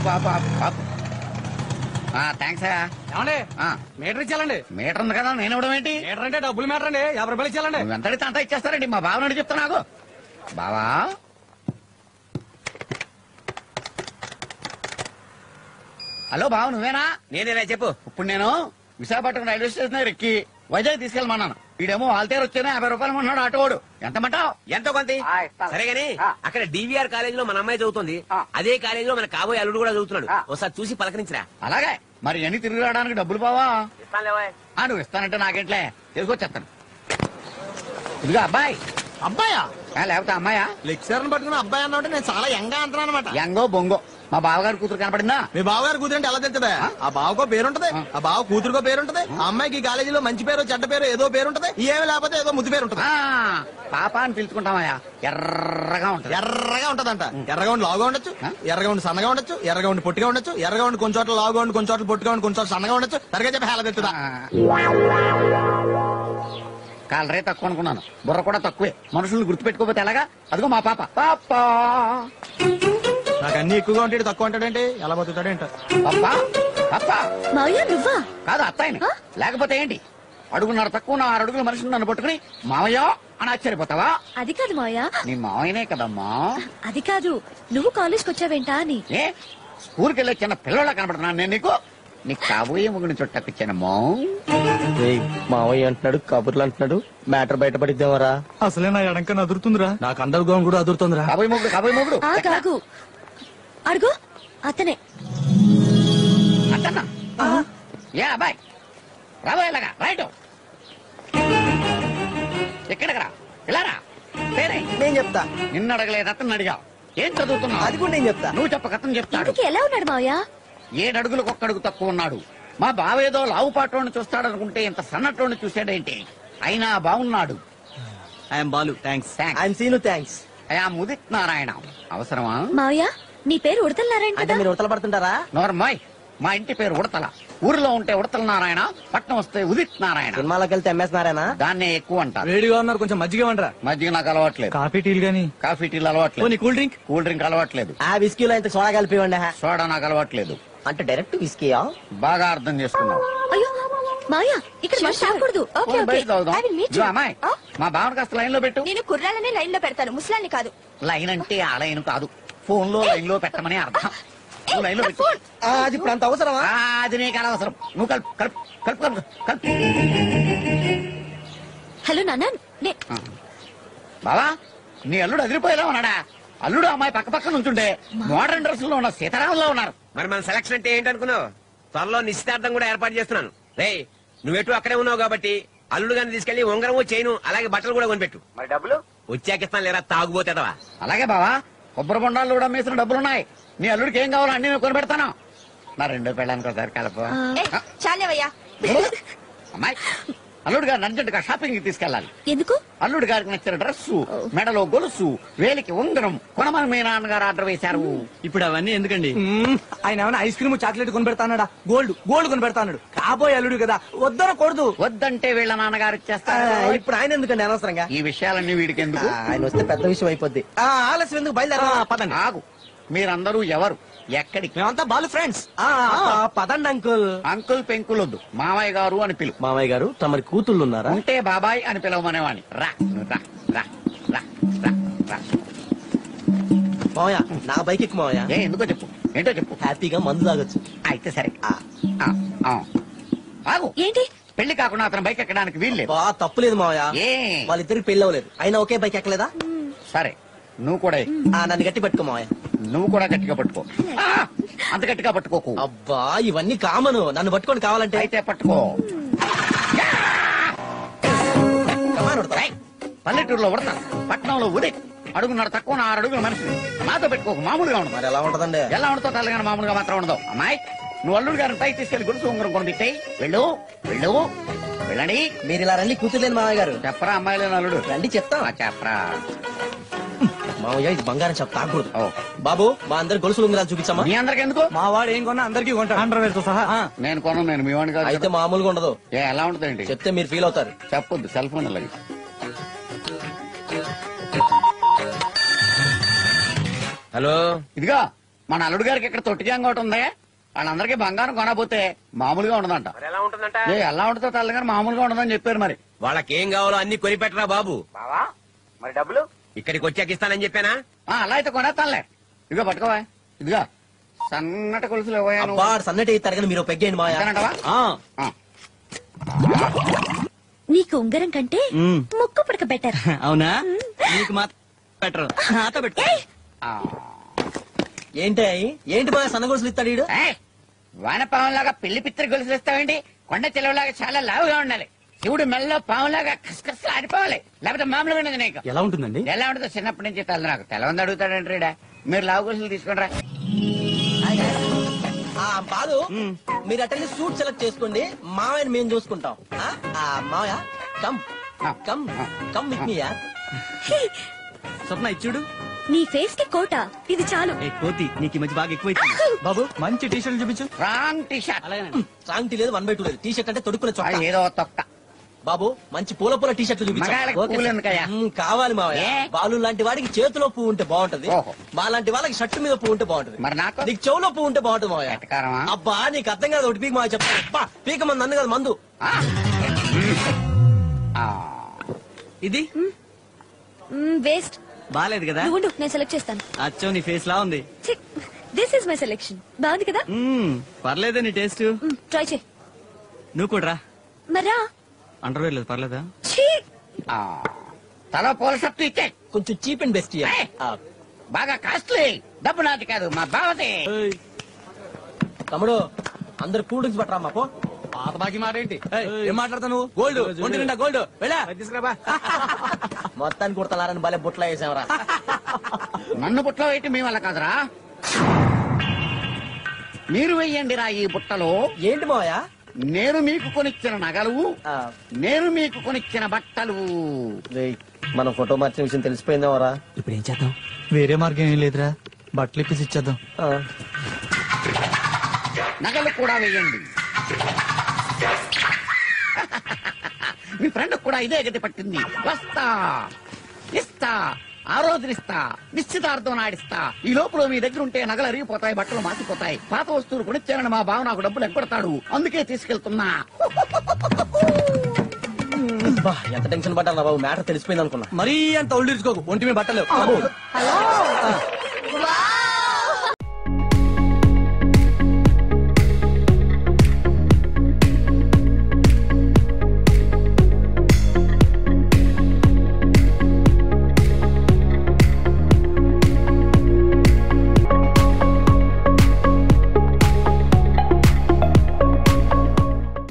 ఆపు, ఆపు, ఆపు, ఆపు. ఆ థ్యాంక్స్ అయ్యా ఏమండి ఆ, మీటర్ ఇచ్చాలండి మీటర్ ఉంది కదా నేను ఇవ్వడం ఏంటి మీటర్ అంటే డబ్బులు మీటర్ అండి యాభై రూపాయలు ఇచ్చాలండి నువ్వు ఎంత అడిగితే అంత ఇచ్చేస్తారండి మా బావ నుండి చెప్తా నాకు బావా హలో బావ నువ్వేనా నేనేనా చెప్పు ఇప్పుడు నేను విశాఖపట్నం రైల్వే స్టేషన్ దగ్గర ఎక్కి వైజాగ్ తీసుకెళ్ళమన్నాను ఈడేమో ఆల్తేరు వచ్చేనే యాభై రూపాయలు ఉన్నాడు ఆటోవాడు ఎంత మంటావు ఎంతో కొంత ఆ, ఇస్తాను. సరే గాని ఆ. అక్కడ డివిఆర్ కాలేజ్ లో మన అమ్మాయి చదువుతుంది ఆ. అదే కాలేజ్ లో మన కాబోయే అల్లుడు కూడా చదువుతున్నాడు ఆ. ఒకసారి చూసి పలకరించరా అలాగే మరి ఎన్ని తిరిగి రావడానికి డబ్బులు బావా ఆ, నువ్వు ఇస్తానంటే నాకేంట్లే తీసుకొచ్చేస్తాను ఇదిగో అబ్బాయి అబ్బాయా ఆ, లేకపోతే అమ్మాయా లెక్చర్ పట్టుకున్న అబ్బాయి అన్నమాట నేను చాలా యంగా అంటున్నాను అనమాట ఎంగో బొంగో మా బావగారి కూతురు కనపడిందా మీ బావగారు కూతురు అంటే ఎలా తెలుస్తుందా ఆ బావకో పేరుంటది ఆ బావ కూతురుకో పేరుంటది ఆ అమ్మాయికి ఈ కాలేజీలో మంచి పేరు చెడ్డ పేరు ఏదో పేరుంటది ఏమి లేకపోతే ఏదో ముద్దు పేరు ఉంటది ఆ, పాప అని పిలుచుకుంటామయ్యా ఎర్రగా ఉంటది ఎర్రగా ఉంటదంట ఎర్రగా ఉండి లావుగా ఉండొచ్చు ఆ? ఎర్రగా ఉండి సన్నగా ఉండొచ్చు ఎర్రగా ఉండి పొట్టిగా ఉండొచ్చు ఎర్రగా ఉండి కొంచెం చోట్ల లావుగా ఉండి కొంచెం చోట్ల పొట్టిగా ఉండి కొంచెం చోట్ల సన్నగా ఉండొచ్చు సరిగా చెప్పి హేళ తెలుస్తుందా కాలరే తక్కువ అనుకున్నాను బుర్ర కూడా తక్కువే మనుషుల్ని గుర్తుపెట్టుకోకపోతే ఎలాగా అదిగో మా పాప పాప నాకు అన్ని ఎక్కువగా ఉంటాడు తక్కువ ఉంటాడేంటి ఎలా బతుకుతాడేంట పాప పాప మావయ్య నువ్వా కాదు అత్తాయని లేకపోతే ఏంటి అడుగున్నర తక్కువ ఉన్న ఆరు అడుగుల మనిషిని నన్ను పట్టుకుని మావయ్య అని ఆశ్చర్యపోతావా అది కాదు మావయ్య నీ మావయ్యనే కదమ్మా అది కాదు నువ్వు కాలేజ్కి వచ్చావేంటా అని ఏ స్కూల్కి వెళ్ళే చిన్న పిల్లల కనపడుతున్నాను నేను నీకు నీకు కాబోయే ముగ్గుని చుట్టపిచ్చానమ్మా మావయ్య అంటున్నాడు కబుర్లు అంటున్నాడు మ్యాటర్ బయటపడిద్దామరా అసలే నా ఎడంక అదురుతుందిరా నాకు అండర్ గ్రౌండ్ కూడా అదురుతుందిరా కాబోయే ముగ్గుడు కాబోయే ముగ్గుడు ఆ కాగు అడుగు అతనే అత్తన్నా ఏ అబ్బాయి రాబోయే ఇలాగా రైట్ ఎక్కడికి రా ఇలా రా పేరే నేను చెప్తా నిన్ను అడగలేదు అతను అడిగా ఏం చదువుతున్నావు అది కూడా నేను చెప్తా నువ్వు చెప్పక అతను చెప్తాడు ఇంతకీ ఎలా ఉన్నాడు మావయ్య ఏడడుగులకు ఒక్కడుగు తక్కువ ఉన్నాడు మా బావేదో లావు పాటోని చూస్తాడనుకుంటే ఇంత సన్నటోని చూశాడేంటి అయినా బాగున్నాడు ఐఎమ్ బాలు థ్యాంక్స్ థ్యాంక్స్ ఆయన సీను థ్యాంక్స్ అయా ముదిత్ నారాయణ అవసరమా మావయ్య నీ పేరు ఉడతల్లారాయణ అంటే కదా మీరు ఉడతలు పడుతుంటారా నోర్మాయ్ మా ఇంటి పేరు ఉడతల ఊరిలో ఉంటే ఉడతల నారాయణ పట్నం వస్తే ఉదిత్ నారాయణ సినిమాలోకి వెళ్తే ఎంఎస్ నారాయణ దాన్నే ఎక్కువ అంటారు వేడిగా ఉన్నారు కొంచెం మజ్జిగ వండరా మధ్య నాకు అలవాట్లేదు కాఫీ టీలు గాని కాఫీ టీలు అలవాట్లేదు కూల్ డ్రింక్ కూల్ డ్రింక్ అలవాట్లేదు ఆ విస్కీలో ఇంత సోడా కలిపి ఉండే సోడా నాకు అలవాట్లేదు అంటే డైరెక్ట్ విస్కీయా బాగా అర్థం చేసుకున్నావు అయ్యో మావయ్య ఇక్కడ మంట తాగకూడదు ఓకే పోనీ ఓకే బయట తాగుదాం. I will meet you. ఇదిగో అమ్మాయి ఆ? మా బావని కాస్త లైన్ లో పెట్టు నేను కుర్రాలనే లైన్ లో పెడతాను ముసలాన్ని కాదు లైన్ అంటే ఆ లైన్ కాదు ఫోన్ లో లైన్ లో పెట్టమని అర్థం నువ్వు లైన్ లో నా పెట్టు ఫోన్. అది ఇప్పుడు అంత అవసరమా ఆ, అది నీకు అనవసరం నువ్వు కలుపు కలుపు కలుపు కలుపు కలుపు హలో నాన్న నే- ఆ. బావా నీ అల్లుడు అదిరిపోయేలా ఉన్నాడా అల్లుడు అమ్మాయి పక్క పక్క నుంచుంటే మోడర్న్ డ్రెస్ లో ఉన్న సీతారాములో ఉన్నారు మరి మన సెలక్షన్ అంటే ఏంటనుకున్నావు త్వరలో నిశ్చితార్థం కూడా ఏర్పాటు చేస్తున్నాను రే నువ్వెటు అక్కడే ఉన్నావు కాబట్టి అల్లుడు గారిని తీసుకెళ్లి ఉంగరము చైను అలాగే బట్టలు కూడా కొనిపెట్టు మరి డబ్బులు వచ్చాకిస్తాను లేరా తాగుపోతేదవా అలాగే బావా కొబ్బరి బొండాలు కూడా అమ్మేసిన డబ్బులున్నాయి నీ అల్లుడికి ఏం కావాలో అన్ని నేను కొని పెడతాను నా రెండో పెళ్ళానికి ఒకసారి కలప ఏ, చాలేవయ్యా అమ్మాయి అల్లుడు గారిని అర్జెంట్ గా షాపింగ్ కి తీసుకెళ్ళాలి ఎందుకు అల్లుడు గారికి నచ్చిన డ్రెస్ మెడలో గొలుసు వేలికి ఉంగరం కొనమని మీ నాన్నగారు ఆర్డర్ వేశారు ఇప్పుడు అవన్నీ ఎందుకండి ఆయన ఏమైనా ఐస్ క్రీమ్ చాక్లెట్ కొని పెడతాడా గోల్డ్ గోల్డ్ కొని పెడతాడు కాబోయే అల్లుడు కదా వద్దనకూడదు వద్దంటే వీళ్ళ నాన్నగారు ఆ, ఇచ్చేస్తారు ఇప్పుడు ఆయన ఎందుకండి అనవసరంగా ఈ విషయాలన్నీ వీడికి ఎందుకు ఆ, ఆయన వస్తే పెద్ద విషయం అయిపోద్ది ఆ, ఆలస్యం ఎందుకు బయలుదేరా పదండి ఆగు మీరందరూ ఎవరు ఎక్కడికి మేమంతా బాలు ఫ్రెండ్స్ ఆ, ఆ, పదండి అంకుల్ అంకుల్ పెంకులొద్దు మామయ్య గారు అని పిలు మామయ్య గారు తమరి కూతుళ్ళు ఉన్నారా ఉంటే బాబాయ్ అని పిలవమనేవాణ్ణి రా నువ్వు రా రా రా రా రా మామయ్య నా బైక్ ఎక్కు మామయ్య ఏ ఎందుకో చెప్పు ఏంటో చెప్పు హ్యాపీగా మందు తాగొచ్చు అయితే సరే ఆ, ఆ, ఆ. ఆగు ఏంటి పెళ్లి కాకుండా అతను బైక్ ఎక్కడానికి వీల్లేదు బా తప్పులేదు మామయ్య ఏ వాళ్ళిద్దరికి పెళ్లి అవ్వలేదు అయినా ఒకే బైక్ ఎక్కలేదా సరే నువ్వు కూడా ఎక్కు. ఆ, నన్ను గట్టి పెట్టుకో మామయ్య నువ్వు కూడా గట్టిగా పట్టుకో ఆ, అంత గట్టిగా పట్టుకోకు అబ్బా ఇవన్నీ కామను నన్ను పట్టుకొని కావాలంటే అయితే పట్టుకో Come on, ఉడతా. ఏయ్, పల్లెటూరులో ఉడతా పట్టణంలో ఉదే అడుగున్నర తక్కువ ఆరు అడుగుల మనిషిని నాతో పెట్టుకోకు మామూలుగా ఉండదు మరి ఎలా ఉంటదండి ఎలా ఉండతో తల్లిగాని మామూలుగా మాత్రం ఉండదు అమ్మాయి నువ్వు అల్లుడు గారిని పై తీసుకెళ్లి గురుసు ఉంగరం కొని పెట్టాయి వెళ్ళు వెళ్ళు వెళ్ళండి మీరు ఇలా రండి కూతుర్లేని మామయ్య గారు చెప్పరా అమ్మాయిలే అల్లుడు రండి చెప్తా ఆ, చెప్పరా మామయ్య ఇది బంగారం చెప్ప తాకూడదు ఓ బాబు మా అందరి గొలుసులు ఉంగరాలు చూపించమ్మా మీ అందరికి ఎందుకు మా వాడు ఏం కొన్నా అందరికీ కొంటాడు అండర్వేర్ తో సహా నేను కొనను నేను మీ వాడిని కాదు అయితే కదా. మామూలుగా ఉండదు ఏ ఎలా ఉంటుందండి చెప్తే మీరు ఫీల్ అవుతారు చెప్పొద్దు సెల్ ఫోన్ అలాగే హలో ఇదిగా మన అల్లుడు గారికి ఇక్కడ తొట్టి గ్యాంగ్ ఒకటి ఉంది వాళ్ళందరికీ బంగారం కొనకపోతే మామూలుగా ఉండదంట ఎలా ఉంటుందంట ఏ, ఎలా ఉంటుందో తెల్లగాని మామూలుగా ఉండదని చెప్పారు మరి వాళ్ళకేం కావాలో అన్ని కొనిపెట్టరా బాబు బావా మరి డబ్బులు ఇక్కడికి వచ్చాక ఇస్తానని చెప్పానా ఆ, అలా అయితే కొనేస్తానులే ఇదిగో పట్టుకోవా ఇదిగా సన్నటి కొలుసులు ఇవ్వయా నువ్వు. అబ్బా సన్నటి తరగని మీరు పెగ్గేయండి మావయ్య అంతేనంటావా? ఆ. ఆ. నీకు ఉంగరం కంటే ముక్కు పుడక బెటర్ అవునా నీకు మాత్రం బెటర్ నాతో పెట్టు ఆ. ఏంటి అయి? ఏంటి మావయ్య సన్న గొలుసులు ఇస్తాడు ఈడు ఏయ్, వానపావంలాగా పెళ్లి పిత్తరి గొలుసులు ఇస్తావేంటి కొండ చెలవులాగా చాలా లావుగా ఉండాలి శివుడు మెల్లో పావులాగా కసకసలు ఆడిపోవాలి లేకపోతే మామూలుగా ఉండదు నీకు ఎలా ఉంటుందండి ఎలా ఉంటుందో చిన్నప్పటి నుంచి తెల్ల నాకు తెలవంది అడుగుతాడంటే ఈడ. మీరు లావు గొలుసులు తీసుకుంటారా ఆ బాలు మీరు అటెండ్ సూట్ సెలెక్ట్ చేసుకోండి మావయ్యని మేము చూసుకుంటాం ఆ? ఆ, మావయ్య come come come with me యార్ స్వప్న ఇచ్చుడు నీ ఫేస్ కి కోట ఇది చాలు ఏ కోతి నీకు ఈ మధ్య బాగా ఎక్కువ బాబు మంచి టీ షర్ట్ చూపించు రాంగ్ టీ షర్ట్ అలాగే సాంగ్టీ లేదు వన్ బై టూ లేదు టీ షర్ట్ అంటే తొడుక్కునే అది చొక్కా ఏదో తొక్క బాబు మంచి పూల పూల టీ షర్ట్లు మగాళ్ళకి పూలు ఎందుకయ్యా? కావాలి మావయ్య ఏ? బాలు లాంటి వాడికి చేతిలో పువ్వు ఉంటే బాగుంటది ఓహో. మా లాంటి వాళ్ళకి షర్ట్ మీద పువ్వు ఉంటే బాగుంటది మరి నాకు నీకు చెవులో పువ్వు ఉంటే బాగుంటది మావయ్య ఎట్టకారమా? అబ్బా నీకు అర్థం కాదు ఒకటి పీక మావయ్య చెప్తా అబ్బా పీక మంది నన్ను కాదు మందు ఆ. ఆ. ఇది వేస్ట్ బాలేదు కదా నువ్వు ఉండు, నేను సెలెక్ట్ చేస్తాను అచ్చో నీ ఫేస్ లా ఉంది దిస్ ఇస్ మై సెలెక్షన్ బాగుంది కదా మ్మ్, పర్లేదే నీ టేస్ట్ ట్రై చేయి నువ్వు కూడా రా మరా అండర్వేర్ లేదు పర్లేదా ఛీ ఆ. తల పూల షర్ట్ ఇచ్చే కొంచెం చీప్ అండ్ బెస్ట్ ఏయ్. బాగా కాస్ట్లీ డబ్బు నాది కాదు మా బావది తమ్ముడు అందరు కూల్ డ్రింక్స్ పట్టరా మాకు పాత బాకీ మాట ఏంటి ఏయ్, ఏం మాట్లాడతా నువ్వు గోల్డ్ ఒంటి నిండా గోల్డ్ వెళ్ళా తీసుకురాబా మొత్తానికి కుడతలారని భలే బుట్ల వేసామరా నన్ను బుట్టలో వేయటం మీ వల్ల కాదురా మీరు వెయ్యండి రా ఈ బుట్టలో ఏంటి మావయ్య నేను మీకు కొనిచ్చిన నగలు ఆ, నేను మీకు కొనిచ్చిన బట్టలు రేయ్, మనం ఫోటో మార్చిన విషయం తెలిసిపోయిందేమరా ఇప్పుడు ఏం చేద్దాం వేరే మార్గం ఏం లేదురా బట్టలు ఇప్పేసి ఇచ్చేద్దాం నగలు కూడా వేయండి మీ ఫ్రెండ్ కూడా ఇదే గతి పట్టింది వస్తా ఇస్తా ఆ రోజున ఇస్తా నిశ్చితార్థం నాడిస్తా ఈ లోపల మీ దగ్గర ఉంటే నగలు అరిగిపోతాయి బట్టలు మాసిపోతాయి పాత వస్తువులు కొనిచ్చానని మా బావ నాకు డబ్బులు ఎగ్గొడతాడు అందుకే తీసుకెళ్తున్నా అబ్బా, ఎంత టెన్షన్ పడ్డా బాబు మ్యాటర్ తెలిసిపోయింది అనుకున్నా మరీ అంత ఒళ్ళు ఇరుచుకోకు ఒంటి మీద బట్టలేవు హలో